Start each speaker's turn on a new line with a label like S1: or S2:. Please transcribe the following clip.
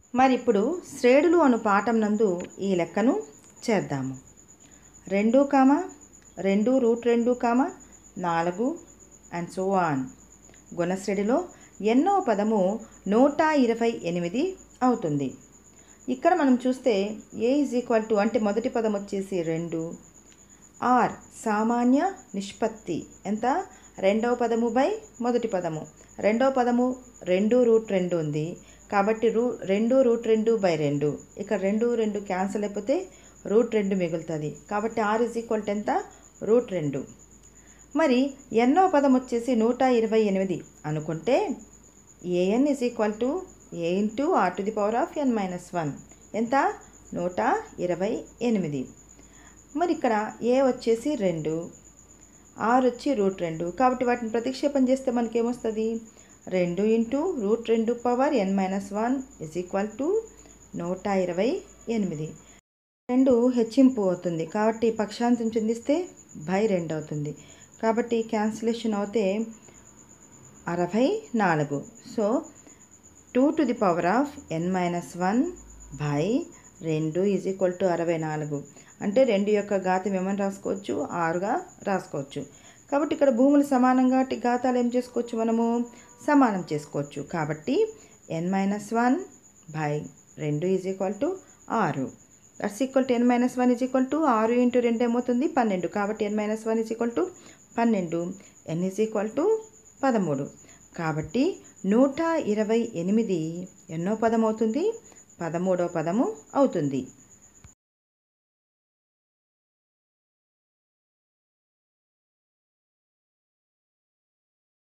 S1: మరి ఇప్పుడు శ్రేణులు అను పాఠం నందు ఈ లెక్కను చేద్దాము రెండు కామ రెండు రూట్ రెండు కామ నాలుగు అండ్ సో ఆన్ గుణశ్రేణిలో ఎన్నో పదము నూట ఇరవై ఎనిమిది అవుతుంది ఇక్కడ మనం చూస్తే ఏ ఈజ్ ఈక్వల్ టు అంటే మొదటి పదం వచ్చేసి రెండు ఆర్ సామాన్య నిష్పత్తి ఎంత రెండవ పదము బై మొదటి పదము రెండవ పదము రెండు రూట్ రెండు ఉంది కాబట్టి రూ రెండు రూట్ రెండు బై రెండు ఇక్కడ రెండు రెండు క్యాన్సిల్ అయిపోతే రూట్ రెండు మిగులుతుంది కాబట్టి ఆర్ ఇజ్ ఈక్వల్ టు ఎంత రూట్ రెండు మరి ఎన్నో పదం వచ్చేసి నూట ఇరవై ఎనిమిది అనుకుంటే A N is equal to A into R to the power of N minus one ఎంత నూట ఇరవై ఎనిమిది మరి ఇక్కడ ఏ వచ్చేసి రెండు ఆర్ వచ్చి రూట్ రెండు కాబట్టి వాటిని ప్రతిక్షేపం చేస్తే మనకి ఏమొస్తుంది రెండు ఇంటూ రూట్ రెండు power N minus one is equal to నూట ఇరవై ఎనిమిది రెండు హెచ్చింపు అవుతుంది కాబట్టి పక్షాంతం చెందిస్తే బై రెండు అవుతుంది కాబట్టి క్యాన్సిలేషన్ అవుతే అరవై నాలుగు so two to the power of N minus one by రెండు ఈజ్ ఈక్వల్ టు అరవై నాలుగు అంటే రెండు యొక్క ఘాతం ఏమని రాసుకోవచ్చు ఆరుగా రాసుకోవచ్చు కాబట్టి ఇక్కడ భూములు సమానంగా కాబట్టి ఘాతాలు ఏం చేసుకోవచ్చు మనము సమానం చేసుకోవచ్చు కాబట్టి ఎన్ మైనస్ వన్ బై రెండు ఈజ్ ఈక్వల్ టు ఆరు that's equal to N minus one is equal to ఆరు ఇంటూ రెండు ఏమవుతుంది పన్నెండు కాబట్టి N minus one is equal to పన్నెండు ఎన్ ఈజ్ ఈక్వల్ టు పదమూడు కాబట్టి నూట ఇరవై ఎనిమిది ఎన్నో పదం అవుతుంది పదమూడో పదము అవుతుంది